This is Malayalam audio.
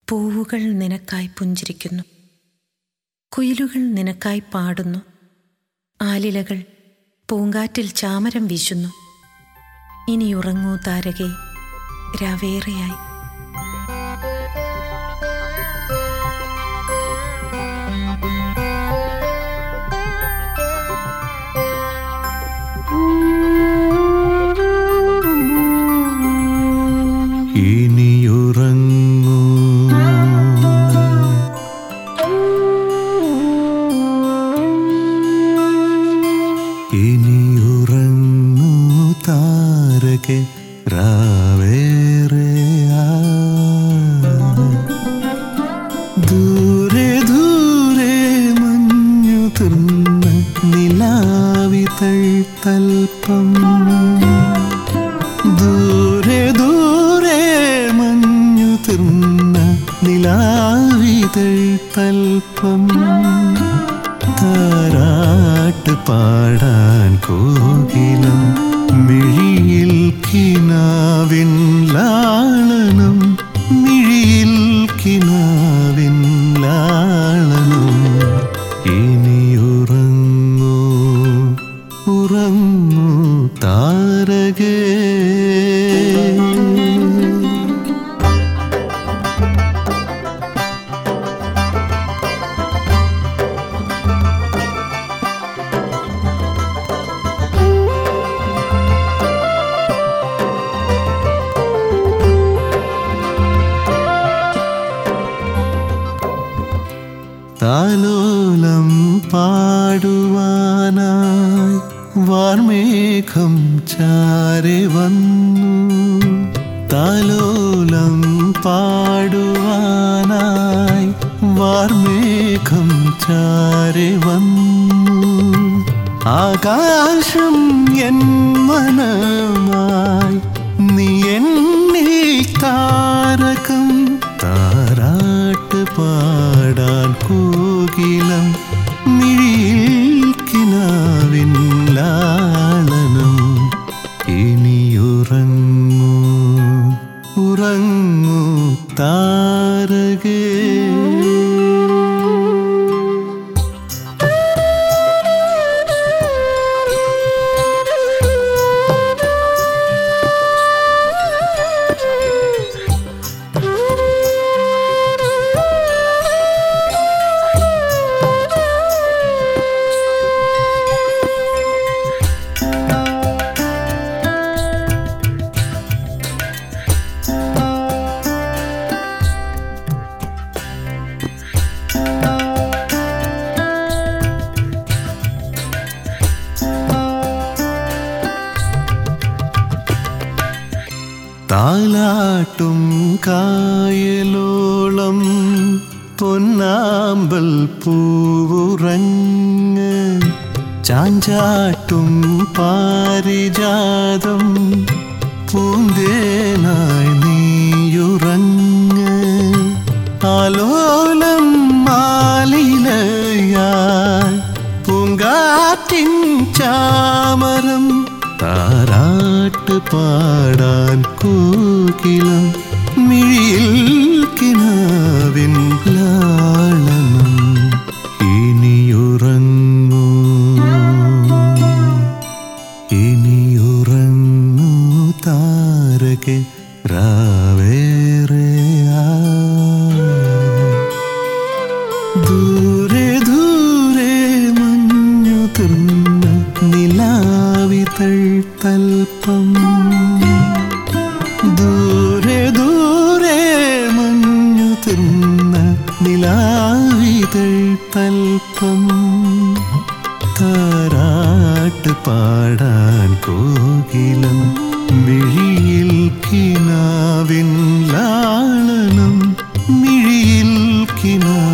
പൂവുകൾ നിനക്കായി പുഞ്ചിരിക്കുന്നു കുയിലുകൾ നിനക്കായി പാടുന്നു ആലിലകൾ പൂങ്കാറ്റിൽ ചാമരം വീശുന്നു ഇനിയുറങ്ങൂ താരകെ രാവേറെയായി ഇനിയുറങ്ങൂ ഇനിയുറങ്ങൂ താരകെ രാവേറെയാ ദൂരെ ദൂരെ മഞ്ഞു തിർന്ന നിലാവിതൾ തൽപ്പം ദൂരെ ദൂരെ മഞ്ഞു തിർന്ന നിലാവിതൾ തൽപ്പം താരാട്ട് പാടാൻ കോകിലം മിഴിയിൽ കിനാവിൻ ലാളനം മിഴിയിൽ കിനാവിൻ ലാളനം ഇനിയുറങ്ങൂ ഉറങ്ങൂ താരകേ താലോലം പാടുവാനായി വാർമേഘം ചാരെ വന്നു താലോലം പാടുവാനായി വാർമേഘം ചാരെ വന്നു ആകാശം എൻ മനമായി നീ എന്നിൽ താരകം താരാട്ട് പാടാൻ കോകിലം മിഴിയിൽ കിനാവിൻ ലാളനം ഇനിയുറങ്ങൂ ഉറങ്ങൂ താരകേ താലാട്ടും കായലോളം പൊന്നാമ്പൽ പൂവുറങ്ങ് ചാഞ്ചാട്ടും പാരിജാതം പൂന്തേനായി നീയുറങ്ങ് ആലോലം മാലിലയായി പൂങ്കാറ്റിൻ ചാമരം താരാട്ട് പാടാൻ കോകിലം മിഴിയിൽ കിനാവിൻ ലാളനം ഇനിയുറങ്ങൂ ഇനിയുറങ്ങൂ താരകെ രാവേറെയാ ദൂരെ ദൂരെ മഞ്ഞു തിർന്ന നിലാവിതൾ തൽപ്പം ദൂരെ ദൂരെ മഞ്ഞു തിർന്ന നിലാവിതൾ തൽപ്പം താരാട്ട് പാടാൻ കോകിലം മിഴിയിൽ കിനാവിൻ ലാളനം മിഴിയിൽ കിനാ